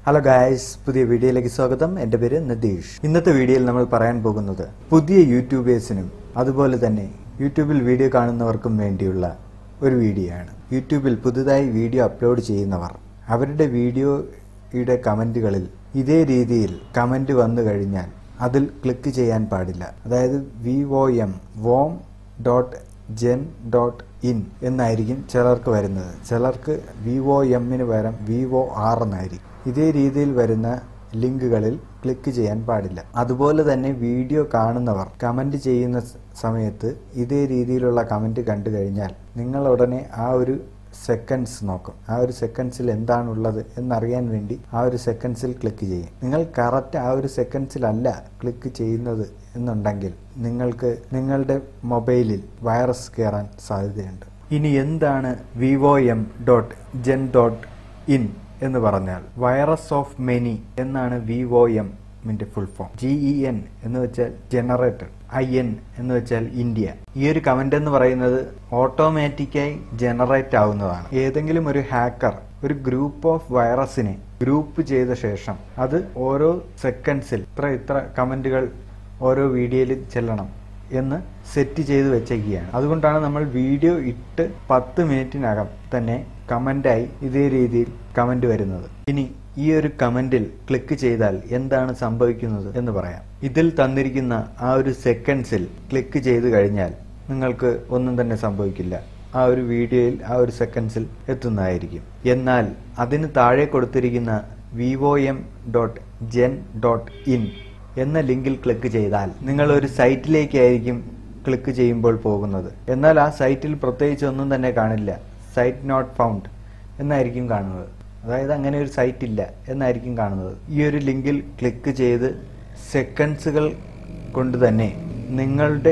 hello guys പുതിയ വീഡിയോയിലേക്ക് സ്വാഗതം എൻ്റെ പേര് നിതീഷ് ഇന്നത്തെ വീഡിയോയിൽ നമ്മൾ പറയാൻ പോകുന്നത് പുതിയ യൂട്യൂബേഴ്സിനും അതുപോലെ തന്നെ യൂട്യൂബിൽ വീഡിയോ കാണുന്നവർക്കും വേണ്ടിയുള്ള ഒരു വീഡിയോ ആണ് യൂട്യൂബിൽ പുതുതായി വീഡിയോ അപ്ലോഡ് ചെയ്യുന്നവർ അവരുടെ വീഡിയോയുടെ കമൻറ്റുകളിൽ ഇതേ രീതിയിൽ കമൻറ്റ് വന്നു കഴിഞ്ഞാൽ അതിൽ ക്ലിക്ക് ചെയ്യാൻ പാടില്ല അതായത് V O M vom dot gen dot in എന്നായിരിക്കും ചിലർക്ക് വരുന്നത് ചിലർക്ക് വി ഒ എമ്മിന് പകരം വി ഒ ആർ എന്നായിരിക്കും ഇതേ രീതിയിൽ വരുന്ന ലിങ്കുകളിൽ ക്ലിക്ക് ചെയ്യാൻ പാടില്ല അതുപോലെ തന്നെ വീഡിയോ കാണുന്നവർ കമൻറ്റ് ചെയ്യുന്ന സ- സമയത്ത് ഇതേ രീതിയിലുള്ള കമൻറ്റ് കണ്ടു കഴിഞ്ഞാൽ നിങ്ങൾ ഉടനെ ആ ഒരു സെക്കൻഡ്സ് നോക്കും ആ ഒരു സെക്കൻഡ്സിൽ എന്താണുള്ളത് എന്നറിയാൻ വേണ്ടി ആ ഒരു സെക്കൻഡ്സിൽ ക്ലിക്ക് ചെയ്യും നിങ്ങൾ കറക്റ്റ് ആ ഒരു സെക്കൻഡ്സിലല്ല ക്ലിക്ക് ചെയ്യുന്നത് എന്നുണ്ടെങ്കിൽ നിങ്ങൾക്ക് നിങ്ങളുടെ മൊബൈലിൽ വൈറസ് കയറാൻ സാധ്യതയുണ്ട് ഇനി എന്താണ് vivo M dot gen dot in എന്ന് പറഞ്ഞാൽ വൈറസ് ഓഫ് മെനി എന്നാണ് വിവോ എം ന്റെ full form G E N എന്ന് വെച്ചാൽ ജനറേറ്റഡ് ഐ എൻ എന്ന് വെച്ചാൽ ഇന്ത്യ ഈ ഒരു കമന്റ് എന്ന് പറയുന്നത് ഓട്ടോമാറ്റിക്കായി ജനറേറ്റ് ആവുന്നതാണ് ഏതെങ്കിലും ഒരു ഹാക്കർ ഒരു ഗ്രൂപ്പ് ഓഫ് വൈറസിനെ ഗ്രൂപ്പ് ചെയ്ത ശേഷം അത് ഓരോ സെക്കൻഡ്സിൽ ഇത്ര ഇത്ര കമന്റുകൾ ഓരോ വീഡിയോയിൽ ചെല്ലണം എന്ന് സെറ്റ് ചെയ്ത് വെച്ചേക്കുകയാണ് അതുകൊണ്ടാണ് നമ്മൾ വീഡിയോ ഇട്ട് പത്ത് മിനിറ്റിനകം തന്നെ കമന്റായി ഇതേ രീതിയിൽ കമന്റ് വരുന്നത് ഇനി ഈ ഒരു കമന്റിൽ ക്ലിക്ക് ചെയ്താൽ എന്താണ് സംഭവിക്കുന്നത് എന്ന് പറയാം ഇതിൽ തന്നിരിക്കുന്ന ആ ഒരു സെക്കൻഡ്സിൽ ക്ലിക്ക് ചെയ്ത് കഴിഞ്ഞാൽ നിങ്ങൾക്ക് ഒന്നും തന്നെ സംഭവിക്കില്ല ആ ഒരു വീഡിയോയിൽ ആ ഒരു സെക്കൻഡ്സിൽ എത്തുന്നതായിരിക്കും എന്നാൽ അതിന് താഴെ കൊടുത്തിരിക്കുന്ന vivo M dot gen dot in എന്ന ലിങ്കിൽ ക്ലിക്ക് ചെയ്താൽ നിങ്ങൾ ഒരു സൈറ്റിലേക്കായിരിക്കും ക്ലിക്ക് ചെയ്യുമ്പോൾ പോകുന്നത് എന്നാൽ ആ സൈറ്റിൽ പ്രത്യേകിച്ച് ഒന്നും തന്നെ കാണില്ല സൈറ്റ് നോട്ട് ഫൗണ്ട് എന്നായിരിക്കും കാണുന്നത് അതായത് അങ്ങനെ ഒരു സൈറ്റ് ഇല്ല എന്നായിരിക്കും കാണുന്നത് ഈ ഒരു ലിങ്കിൽ ക്ലിക്ക് ചെയ്ത് സെക്കൻഡ്സുകൾ കൊണ്ട് തന്നെ നിങ്ങളുടെ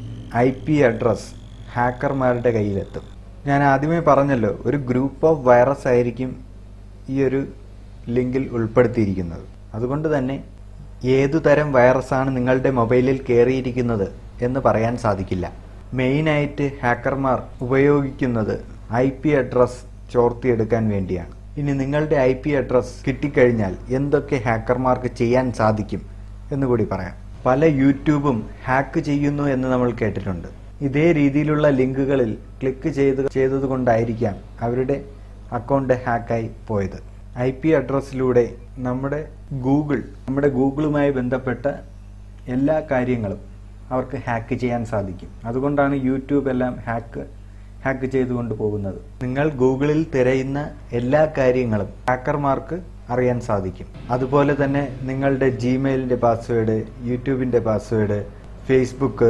ഐ പി അഡ്രസ് ഹാക്കർമാരുടെ കയ്യിലെത്തും ഞാൻ ആദ്യമേ പറഞ്ഞല്ലോ ഒരു ഗ്രൂപ്പ് ഓഫ് വൈറസ് ആയിരിക്കും ഈ ഒരു ലിങ്കിൽ ഉൾപ്പെടുത്തിയിരിക്കുന്നത് അതുകൊണ്ട് തന്നെ ഏതു തരം വൈറസാണ് നിങ്ങളുടെ മൊബൈലിൽ കയറിയിരിക്കുന്നത് എന്ന് പറയാൻ സാധിക്കില്ല മെയിനായിട്ട് ഹാക്കർമാർ ഉപയോഗിക്കുന്നത് ഐ പി അഡ്രസ് ചോർത്തിയെടുക്കാൻ വേണ്ടിയാണ് ഇനി നിങ്ങളുടെ ഐ പി അഡ്രസ് കിട്ടിക്കഴിഞ്ഞാൽ എന്തൊക്കെ ഹാക്കർമാർക്ക് ചെയ്യാൻ സാധിക്കും എന്ന് കൂടി പറയാം പല യൂട്യൂബും ഹാക്ക് ചെയ്യുന്നു എന്ന് നമ്മൾ കേട്ടിട്ടുണ്ട് ഇതേ രീതിയിലുള്ള ലിങ്കുകളിൽ ക്ലിക്ക് ചെയ്ത് ചെയ്തതുകൊണ്ടായിരിക്കാം അവരുടെ അക്കൗണ്ട് ഹാക്കായി പോയത് ഐ പി അഡ്രസ്സിലൂടെ നമ്മുടെ ഗൂഗിൾ നമ്മുടെ ഗൂഗിളുമായി ബന്ധപ്പെട്ട എല്ലാ കാര്യങ്ങളും അവർക്ക് ഹാക്ക് ചെയ്യാൻ സാധിക്കും അതുകൊണ്ടാണ് യൂട്യൂബ് എല്ലാം ഹാക്ക് ഹാക്ക് ചെയ്തുകൊണ്ട് പോകുന്നത് നിങ്ങൾ ഗൂഗിളിൽ തിരയുന്ന എല്ലാ കാര്യങ്ങളും ഹാക്കർമാർക്ക് അറിയാൻ സാധിക്കും അതുപോലെ തന്നെ നിങ്ങളുടെ ജിമെയിലിന്റെ പാസ്വേഡ് യൂട്യൂബിന്റെ പാസ്വേഡ് ഫേസ്ബുക്ക്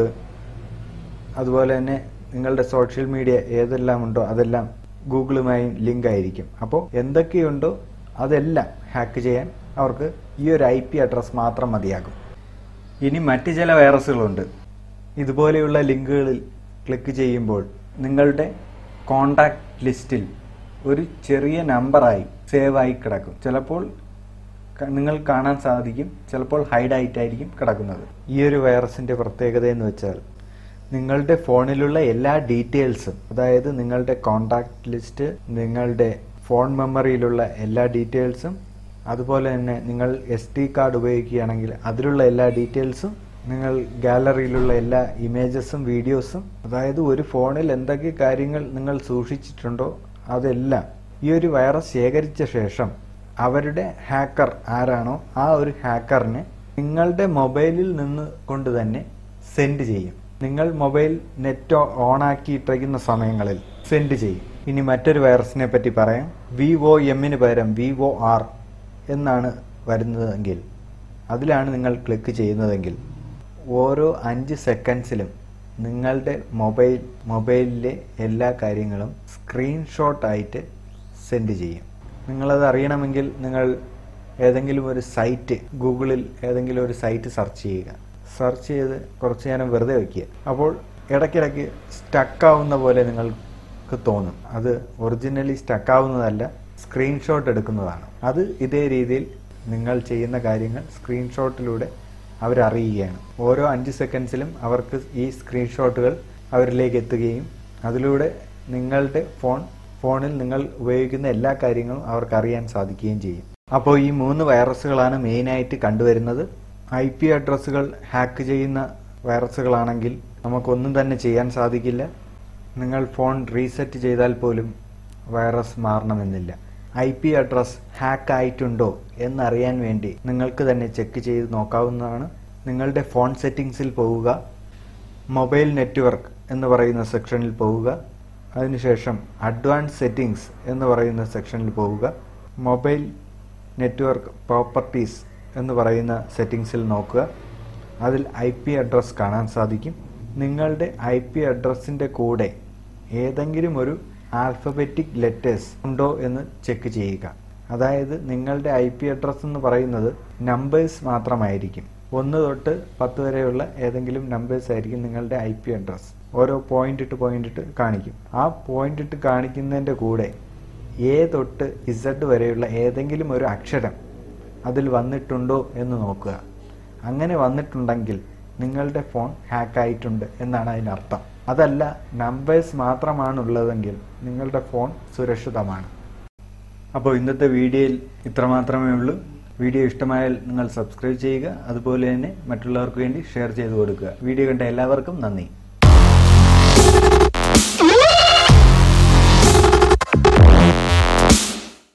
അതുപോലെ തന്നെ നിങ്ങളുടെ സോഷ്യൽ മീഡിയ ഏതെല്ലാം ഉണ്ടോ അതെല്ലാം ഗൂഗിളുമായി ലിങ്ക് ആയിരിക്കും അപ്പോൾ എന്തൊക്കെയുണ്ടോ അതെല്ലാം ഹാക്ക് ചെയ്യാൻ അവർക്ക് ഈ ഒരു ഐ പി അഡ്രസ് മാത്രം മതിയാകും ഇനി മറ്റ് ചില വൈറസുകളുണ്ട് ഇതുപോലെയുള്ള ലിങ്കുകളിൽ ക്ലിക്ക് ചെയ്യുമ്പോൾ നിങ്ങളുടെ കോണ്ടാക്ട് ലിസ്റ്റിൽ ഒരു ചെറിയ നമ്പറായി സേവ് ആയി കിടക്കും ചിലപ്പോൾ ക- നിങ്ങൾ കാണാൻ സാധിക്കും ചിലപ്പോൾ ഹൈഡ് ആയിട്ടായിരിക്കും കിടക്കുന്നത് ഈ ഒരു വൈറസിന്റെ പ്രത്യേകത എന്ന് വെച്ചാൽ നിങ്ങളുടെ ഫോണിലുള്ള എല്ലാ ഡീറ്റെയിൽസും അതായത് നിങ്ങളുടെ കോണ്ടാക്ട് ലിസ്റ്റ് നിങ്ങളുടെ ഫോൺ മെമ്മറിയിലുള്ള എല്ലാ ഡീറ്റെയിൽസും അതുപോലെ തന്നെ നിങ്ങൾ എസ് ഡി കാർഡ് ഉപയോഗിക്കുകയാണെങ്കിൽ അതിലുള്ള എല്ലാ ഡീറ്റെയിൽസും നിങ്ങൾ ഗാലറിയിലുള്ള എല്ലാ ഇമേജസും വീഡിയോസും അതായത് ഒരു ഫോണിൽ എന്തൊക്കെ കാര്യങ്ങൾ നിങ്ങൾ സൂക്ഷിച്ചിട്ടുണ്ടോ അതെല്ലാം ഈ ഒരു വൈറസ് ശേഖരിച്ച ശേഷം അവരുടെ ഹാക്കർ ആരാണോ ആ ഒരു ഹാക്കറിനെ നിങ്ങളുടെ മൊബൈലിൽ നിന്ന് കൊണ്ട് തന്നെ സെൻഡ് ചെയ്യും നിങ്ങൾ മൊബൈൽ നെറ്റ് ഓൺ ആക്കിയിട്ടിരിക്കുന്ന സമയങ്ങളിൽ സെൻഡ് ചെയ്യും ഇനി മറ്റൊരു വൈറസിനെ പറ്റി പറയാം വി ഒ എമ്മിന് പകരം വി ഒ ആർ എന്നാണ് വരുന്നതെങ്കിൽ അതിലാണ് നിങ്ങൾ ക്ലിക്ക് ചെയ്യുന്നതെങ്കിൽ ഓരോ അഞ്ച് സെക്കൻഡ്സിലും നിങ്ങളുടെ മൊബൈൽ മൊബൈലിലെ എല്ലാ കാര്യങ്ങളും സ്ക്രീൻഷോട്ട് ആയിട്ട് സെൻഡ് ചെയ്യും നിങ്ങളത് അറിയണമെങ്കിൽ നിങ്ങൾ ഏതെങ്കിലും ഒരു സൈറ്റ് ഗൂഗിളിൽ ഏതെങ്കിലും ഒരു സൈറ്റ് സെർച്ച് ചെയ്യുക സെർച്ച് ചെയ്ത് കുറച്ച് നേരം വെറുതെ വയ്ക്കുക അപ്പോൾ ഇടയ്ക്കിടയ്ക്ക് സ്റ്റക്കാവുന്ന പോലെ നിങ്ങൾക്ക് തോന്നും അത് ഒറിജിനലി സ്റ്റക്കാവുന്നതല്ല സ്ക്രീൻഷോട്ട് എടുക്കുന്നതാണ് അത് ഇതേ രീതിയിൽ നിങ്ങൾ ചെയ്യുന്ന കാര്യങ്ങൾ സ്ക്രീൻഷോട്ടിലൂടെ അവരറിയുകയാണ് ഓരോ അഞ്ച് സെക്കൻഡ്സിലും അവർക്ക് ഈ സ്ക്രീൻഷോട്ടുകൾ അവരിലേക്ക് എത്തുകയും അതിലൂടെ നിങ്ങളുടെ ഫോൺ ഫോണിൽ നിങ്ങൾ ഉപയോഗിക്കുന്ന എല്ലാ കാര്യങ്ങളും അവർക്ക് അറിയാൻ സാധിക്കുകയും ചെയ്യും അപ്പോൾ ഈ മൂന്ന് വൈറസുകളാണ് മെയിനായിട്ട് കണ്ടുവരുന്നത് ഐ പി അഡ്രസ്സുകൾ ഹാക്ക് ചെയ്യുന്ന വൈറസുകളാണെങ്കിൽ നമുക്കൊന്നും തന്നെ ചെയ്യാൻ സാധിക്കില്ല നിങ്ങൾ ഫോൺ റീസെറ്റ് ചെയ്താൽ പോലും വൈറസ് മാറണമെന്നില്ല ഐ പി അഡ്രസ് ഹാക്ക് ആയിട്ടുണ്ടോ എന്നറിയാൻ വേണ്ടി നിങ്ങൾക്ക് തന്നെ ചെക്ക് ചെയ്ത് നോക്കാവുന്നതാണ് നിങ്ങളുടെ ഫോൺ സെറ്റിംഗ്സിൽ പോവുക മൊബൈൽ നെറ്റ്വർക്ക് എന്ന് പറയുന്ന സെക്ഷനിൽ പോവുക അതിനുശേഷം അഡ്വാൻസ് സെറ്റിംഗ്സ് എന്ന് പറയുന്ന സെക്ഷനിൽ പോവുക മൊബൈൽ നെറ്റ്വർക്ക് പ്രോപ്പർട്ടീസ് എന്ന് പറയുന്ന സെറ്റിംഗ്സിൽ നോക്കുക അതിൽ ഐ പി അഡ്രസ് കാണാൻ സാധിക്കും നിങ്ങളുടെ ഐ പി അഡ്രസ്സിൻ്റെ കൂടെ ഏതെങ്കിലും ഒരു ആൽഫബറ്റിക് ലെറ്റേഴ്സ് ഉണ്ടോ എന്ന് ചെക്ക് ചെയ്യുക അതായത് നിങ്ങളുടെ ഐ പി അഡ്രസ്സ് എന്ന് പറയുന്നത് നമ്പേഴ്സ് മാത്രമായിരിക്കും ഒന്ന് തൊട്ട് പത്ത് വരെയുള്ള ഏതെങ്കിലും നമ്പേഴ്സ് ആയിരിക്കും നിങ്ങളുടെ ഐ പി അഡ്രസ് ഓരോ പോയിന്റ് ഇട്ട് പോയിന്റ് ഇട്ട് കാണിക്കും ആ പോയിന്റ് ഇട്ട് കാണിക്കുന്നതിൻ്റെ കൂടെ എ തൊട്ട് ഇസഡ് വരെയുള്ള ഏതെങ്കിലും ഒരു അക്ഷരം അതിൽ വന്നിട്ടുണ്ടോ എന്ന് നോക്കുക അങ്ങനെ വന്നിട്ടുണ്ടെങ്കിൽ നിങ്ങളുടെ ഫോൺ ഹാക്ക് ആയിട്ടുണ്ട് എന്നാണ് അതിനർത്ഥം അതല്ല നമ്പേഴ്സ് മാത്രമാണുള്ളതെങ്കിൽ നിങ്ങളുടെ ഫോൺ സുരക്ഷിതമാണ് അപ്പോൾ ഇന്നത്തെ വീഡിയോയിൽ ഇത്രമാത്രമേ ഉള്ളൂ വീഡിയോ ഇഷ്ടമായാൽ നിങ്ങൾ സബ്സ്ക്രൈബ് ചെയ്യുക അതുപോലെ തന്നെ മറ്റുള്ളവർക്ക് വേണ്ടി ഷെയർ ചെയ്ത് കൊടുക്കുക വീഡിയോ കണ്ട എല്ലാവർക്കും നന്ദി